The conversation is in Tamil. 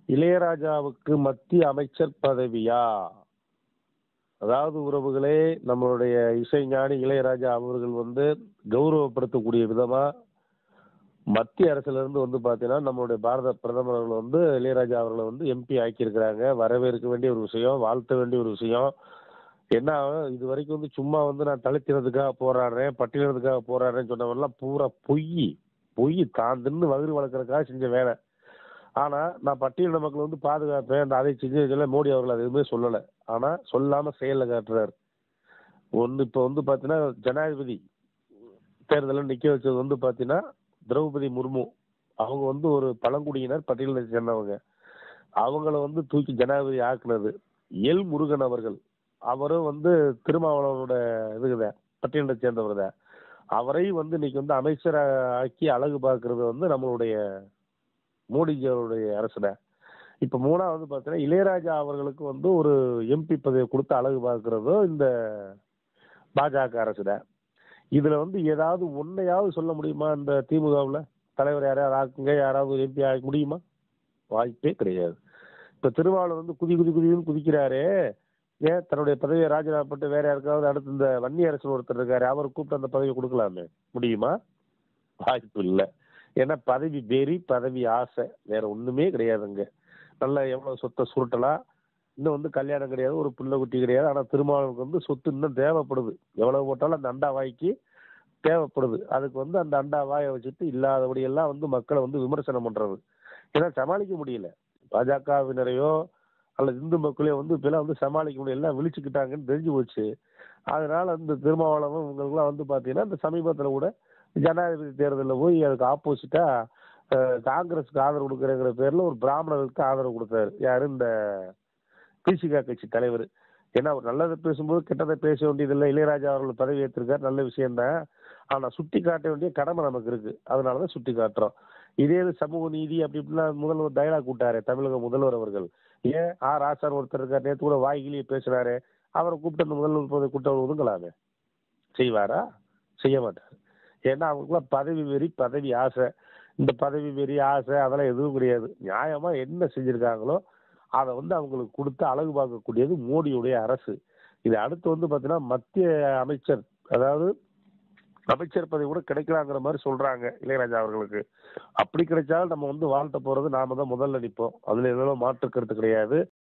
இளையராஜாவுக்கு மத்திய அமைச்சர் பதவியா அதாவது உறவுகளே நம்மளுடைய இசைஞானி இளையராஜா அவர்கள் வந்து கௌரவப்படுத்தக்கூடிய விதமா மத்திய அரசுல இருந்து வந்து பாத்தீங்கன்னா நம்மளுடைய பாரத பிரதமர் அவர்கள் வந்து இளையராஜா அவர்களை வந்து எம்பி ஆக்கியிருக்கிறாங்க வரவேற்க வேண்டிய ஒரு விஷயம் வாழ்த்த வேண்டிய ஒரு விஷயம் என்ன இது வரைக்கும் வந்து சும்மா வந்து நான் தலித்தினதுக்காக போராடுறேன் பட்டியலினதுக்காக போராடுறேன்னு சொன்னவரெல்லாம் பூரா பொய் பொய் தான் தின்னு வயிறு வளர்க்குறதுக்காக செஞ்ச வேலை ஆனா நான் பட்டியலின மக்கள் வந்து பாதுகாப்பேன் அந்த அதை செஞ்சு சொல்ல மோடி அவர்கள் அது எதுவுமே சொல்லலை ஆனா சொல்லாம செயல்ல காட்டுறாரு ஒன்று இப்போ வந்து பார்த்தீங்கன்னா ஜனாதிபதி தேர்தலில் நிற்க வச்சது வந்து பார்த்தீங்கன்னா திரௌபதி முர்மு அவங்க வந்து ஒரு பழங்குடியினர் பட்டியலை சேர்ந்தவங்க அவங்கள வந்து தூக்கி ஜனாதிபதி ஆக்குனது எல் முருகன் அவர்கள் அவரும் வந்து திருமாவளவனோட இதுதான் பட்டியலை சேர்ந்தவர் தான் அவரை வந்து இன்னைக்கு வந்து அமைச்சரை ஆக்கி அழகு பார்க்கறது வந்து நம்மளுடைய மோடிஜி அவருடைய அரசு தான் இப்போ மூணாவது வந்து பார்த்தீங்கன்னா இளையராஜா அவர்களுக்கு வந்து ஒரு எம்பி பதவி கொடுத்து அழகு பார்க்கறதும் இந்த பாஜக அரசு தான் இதில் வந்து ஏதாவது ஒன்றையாவது சொல்ல முடியுமா இந்த திமுகவில் தலைவர் யாரையாவது ஆக்குங்க யாராவது எம்பி ஆக்க முடியுமா வாய்ப்பே கிடையாது இப்போ திருமாவளவன் வந்து குதி குதி குதின்னு குதிக்கிறாரே ஏன் தன்னுடைய பதவியை ராஜினாமா பண்ணிட்டு வேற யாருக்காவது அடுத்து இந்த வன்னி அரசு ஒருத்தர் இருக்காரு அவர் கூப்பிட்டு அந்த பதவியை கொடுக்கலாமே முடியுமா வாய்ப்பு இல்லை ஏன்னா பதவி வெறி பதவி ஆசை வேற ஒண்ணுமே கிடையாதுங்க நல்லா எவ்வளவு சொத்தை சுருட்டலாம் இன்னும் வந்து கல்யாணம் கிடையாது ஒரு பிள்ளை குட்டி கிடையாது ஆனா திருமாவளவுக்கு வந்து சொத்து இன்னும் தேவைப்படுது எவ்வளவு போட்டாலும் அந்த அண்டா வாய்க்கு தேவைப்படுது அதுக்கு வந்து அந்த அண்டா வாயை வச்சுட்டு இல்லாதபடி எல்லாம் வந்து மக்களை வந்து விமர்சனம் பண்றது ஏன்னா சமாளிக்க முடியல பாஜகவினரையோ அல்லது இந்து மக்களையோ வந்து இப்பெல்லாம் வந்து சமாளிக்க முடியல எல்லாம் விழிச்சுக்கிட்டாங்கன்னு தெரிஞ்சு போச்சு அதனால இந்த திருமாவளவன் இவங்களுக்குலாம் வந்து பார்த்தீங்கன்னா இந்த சமீபத்தில் கூட ஜனாதிபதி தேர்தலில் போய் அதுக்கு ஆப்போசிட்டா காங்கிரஸுக்கு ஆதரவு கொடுக்குறங்கிற பேர்ல ஒரு பிராமணருக்கு ஆதரவு கொடுத்தாரு யாரு இந்த பிசிகா கட்சி தலைவர் ஏன்னா அவர் நல்லதை பேசும்போது கெட்டதை பேச வேண்டியதில்லை இளையராஜா அவர்கள் பதவி ஏற்றிருக்காரு நல்ல விஷயம்தான் ஆனால் சுட்டி காட்ட வேண்டிய கடமை நமக்கு இருக்கு அதனால தான் சுட்டி காட்டுறோம் இதே இது சமூக நீதி அப்படி இப்படிலாம் முதல்வர் டைலாக் விட்டாரு தமிழக முதல்வர் அவர்கள் ஏன் ஆ ராசார் ஒருத்தர் இருக்கார் நேற்று கூட வாய்கிலேயே பேசுறாரு அவரை கூப்பிட்டு அந்த முதல்வர் பதவி கூட்டம் ஒதுங்கலாமே செய்வாரா செய்ய மாட்டார் ஏன்னா அவங்களுக்குலாம் பதவி வெறி பதவி ஆசை இந்த பதவி வெறி ஆசை அதெல்லாம் எதுவும் கிடையாது நியாயமா என்ன செஞ்சிருக்காங்களோ அதை வந்து அவங்களுக்கு கொடுத்து அழகு பார்க்கக்கூடியது மோடியுடைய அரசு இது அடுத்து வந்து பார்த்தீங்கன்னா மத்திய அமைச்சர் அதாவது அமைச்சர் பதவி கூட கிடைக்கலாங்கிற மாதிரி சொல்றாங்க இளையராஜா அவர்களுக்கு அப்படி கிடைச்சாலும் நம்ம வந்து வாழ்த்த போறது நாம தான் முதல்ல நிற்போம் அதுல எதுவும் மாற்று கருத்து கிடையாது